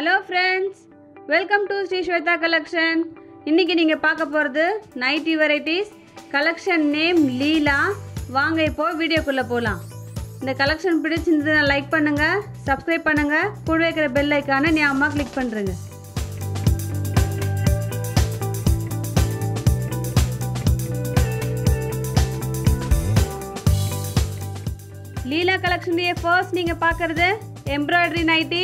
hello friends welcome to Shri Shweta collection இன்னைக்கு நீங்கள் பார்க்க போகிறது nighty varieties collection name Leela வாங்க இப்போ வீடியோக்குள்ளே போகலாம் இந்த கலெக்ஷன் பிடிச்சிருந்ததுன்னா லைக் பண்ணுங்கள் சப்ஸ்கிரைப் பண்ணுங்கள் கூட வைக்கிற பெல் ஐக்கானை நீ அம்மா கிளிக் பண்ணுறேங்க லீலா கலெக்ஷன்லேயே ஃபர்ஸ்ட் நீங்கள் பார்க்குறது எம்ப்ராய்டரி நைட்டி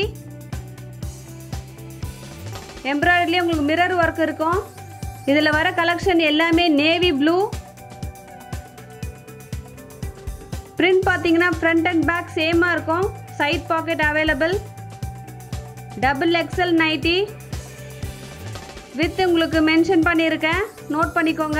எம்ப்ராய்டரிலேயே உங்களுக்கு மிரர் ஒர்க் இருக்கும் இதில் வர கலெக்ஷன் எல்லாமே நேவி ப்ளூ பிரிண்ட் பார்த்தீங்கன்னா ஃப்ரண்ட் அண்ட் பேக் சேமாக இருக்கும் side pocket available double XL nighty with உங்களுக்கு மென்ஷன் பண்ணியிருக்கேன் நோட் பண்ணிக்கோங்க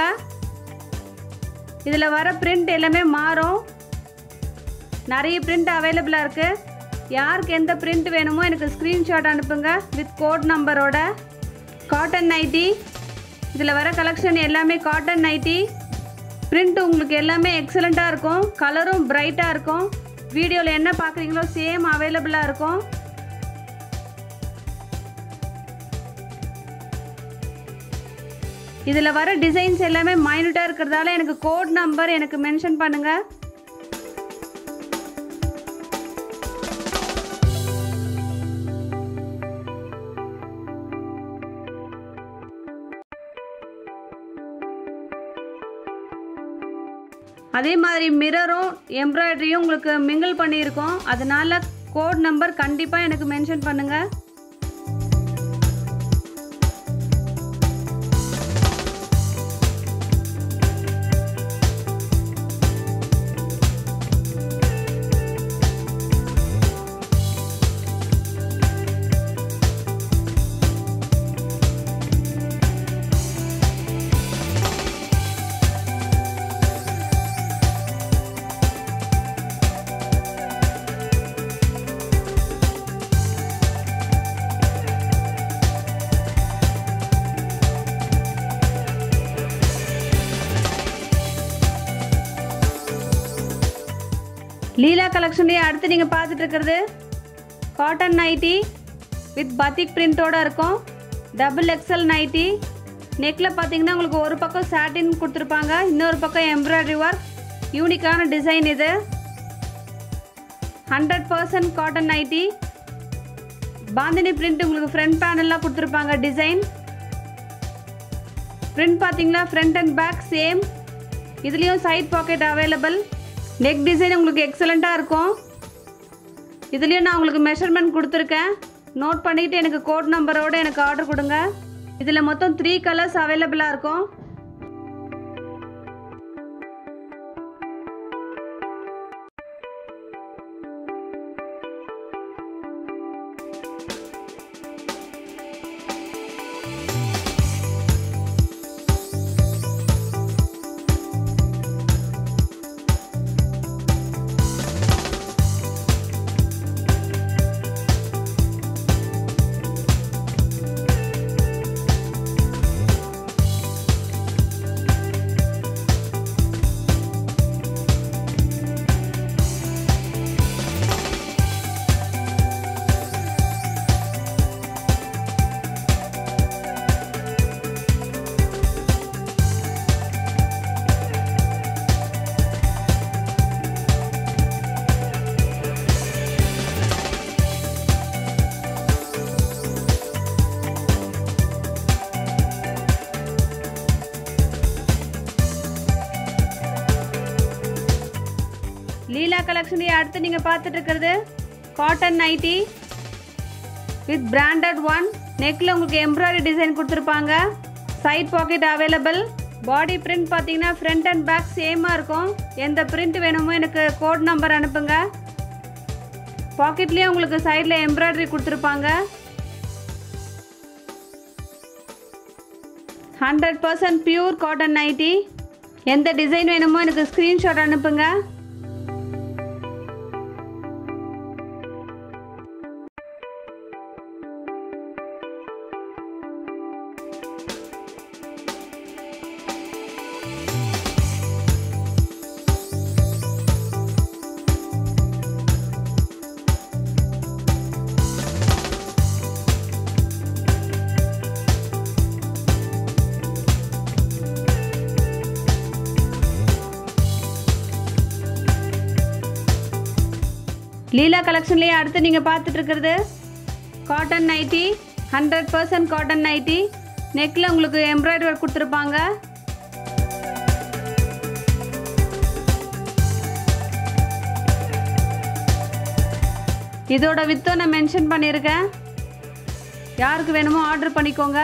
இதில் வர பிரிண்ட் எல்லாமே மாறும் நிறைய பிரிண்ட் அவைலபிளாக இருக்குது யாருக்கு எந்த பிரிண்ட் வேணுமோ எனக்கு ஸ்க்ரீன்ஷாட் அனுப்புங்க வித் கோட் நம்பரோட காட்டன் நைட்டி இதில் வர கலெக்ஷன் எல்லாமே காட்டன் நைட்டி பிரிண்ட் உங்களுக்கு எல்லாமே எக்ஸலண்ட்டாக இருக்கும் கலரும் பிரைட்டாக இருக்கும் வீடியோவில் என்ன பார்க்குறீங்களோ சேம் அவைலபிளாக இருக்கும் இதில் வர டிசைன்ஸ் எல்லாமே மைனூட்டாக இருக்கிறதால எனக்கு கோட் நம்பர் எனக்கு மென்ஷன் பண்ணுங்கள் அதே மாதிரி மிரரும் எம்ப்ராய்டரியும் உங்களுக்கு மிங்கிள் பண்ணியிருக்கோம் அதனால கோட் நம்பர் கண்டிப்பாக எனக்கு மென்ஷன் பண்ணுங்கள் லீலா கலெக்ஷன்லேயே அடுத்து நீங்கள் பார்த்துட்டு இருக்கிறது காட்டன் நைட்டி வித் பத்திக் பிரிண்டோட இருக்கும் டபுள் எக்ஸல் நைட்டி நெக்கில் பார்த்தீங்கன்னா உங்களுக்கு ஒரு பக்கம் சாட்டின் கொடுத்துருப்பாங்க இன்னொரு பக்கம் எம்ப்ராய்டரி ஒர்க் யூனிக்கான டிசைன் இது hundred percent cotton nighty bandhani print உங்களுக்கு ஃப்ரண்ட் பேனல்லாம் கொடுத்துருப்பாங்க டிசைன் பிரிண்ட் பார்த்தீங்கன்னா ஃப்ரண்ட் அண்ட் பேக் சேம் இதுலேயும் side pocket available neck design உங்களுக்கு எக்ஸலண்ட்டாக இருக்கும் இதுலேயும் நான் உங்களுக்கு மெஷர்மெண்ட் கொடுத்துருக்கேன் நோட் பண்ணிவிட்டு எனக்கு கோட் நம்பரோடு எனக்கு ஆர்டர் கொடுங்க இதில் மொத்தம் த்ரீ கலர்ஸ் அவைலபிளாக இருக்கும் லீலா கலெக்ஷன்லேயே அடுத்து நீங்கள் பார்த்துட்டு இருக்கிறது cotton nighty with branded one நெக்கில் உங்களுக்கு எம்ப்ராய்டரி டிசைன் கொடுத்துருப்பாங்க side pocket available body print பார்த்தீங்கன்னா ஃப்ரண்ட் அண்ட் பேக் சேமாக இருக்கும் எந்த பிரிண்ட் வேணுமோ எனக்கு கோட் நம்பர் அனுப்புங்க பாக்கெட்லேயே உங்களுக்கு சைடில் எம்ப்ராய்டரி கொடுத்துருப்பாங்க hundred percent pure cotton nighty எந்த டிசைன் வேணுமோ எனக்கு ஸ்க்ரீன்ஷாட் அனுப்புங்க லீலா கலெக்ஷன்லேயே அடுத்து நீங்கள் பார்த்துட்டு இருக்கிறது cotton nighty hundred percent cotton nighty நெக்கில் உங்களுக்கு எம்ப்ராய்டரி ஒர்க் கொடுத்துருப்பாங்க இதோட வித்தோ நான் மென்ஷன் பண்ணியிருக்கேன் யாருக்கு வேணுமோ ஆர்டர் பண்ணிக்கோங்க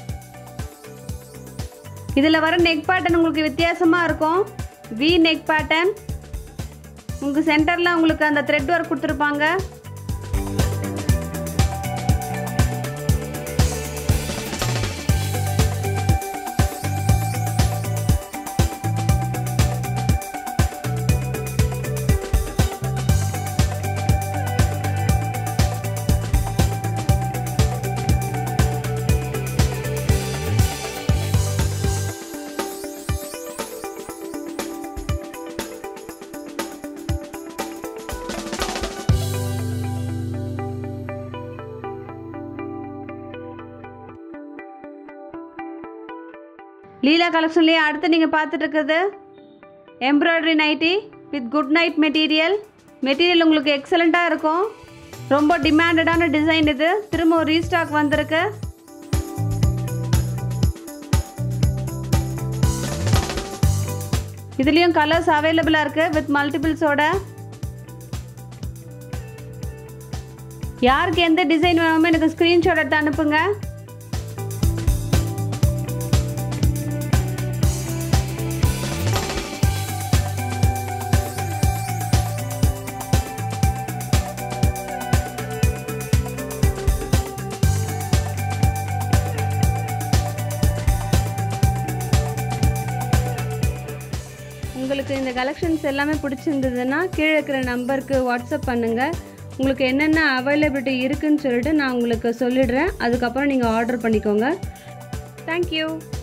இதில் வர நெக் பேட்டர்ன் உங்களுக்கு வித்தியாசமாக இருக்கும் வி நெக் பேட்டர்ன் உங்கள் சென்டரில் உங்களுக்கு அந்த த்ரெட் ஒர்க் கொடுத்துருப்பாங்க லீலா கலெக்ஷன்லேயே அடுத்து நீங்கள் பார்த்துட்டு இருக்கிறது embroidery nighty with good night material material உங்களுக்கு எக்ஸலண்ட்டாக இருக்கும் ரொம்ப டிமாண்டடான டிசைன் இது திரும்ப ஒரு ரீஸ்டாக் வந்திருக்கு இதுலேயும் கலர்ஸ் அவைலபிளாக இருக்குது வித் மல்டிபிள்ஸோட யாருக்கு எந்த டிசைன் வேணுமோ எனக்கு ஸ்க்ரீன்ஷாட் எடுத்து அனுப்புங்க உங்களுக்கு இந்த கலெக்ஷன்ஸ் எல்லாமே பிடிச்சிருந்ததுன்னா கீழே இருக்கிற நம்பருக்கு வாட்ஸ்அப் பண்ணுங்கள் உங்களுக்கு என்னென்ன அவைலபிலிட்டி இருக்குன்னு சொல்லிட்டு நான் உங்களுக்கு சொல்லிடுறேன் அதுக்கப்புறம் நீங்கள் ஆர்டர் பண்ணிக்கோங்க தேங்க்யூ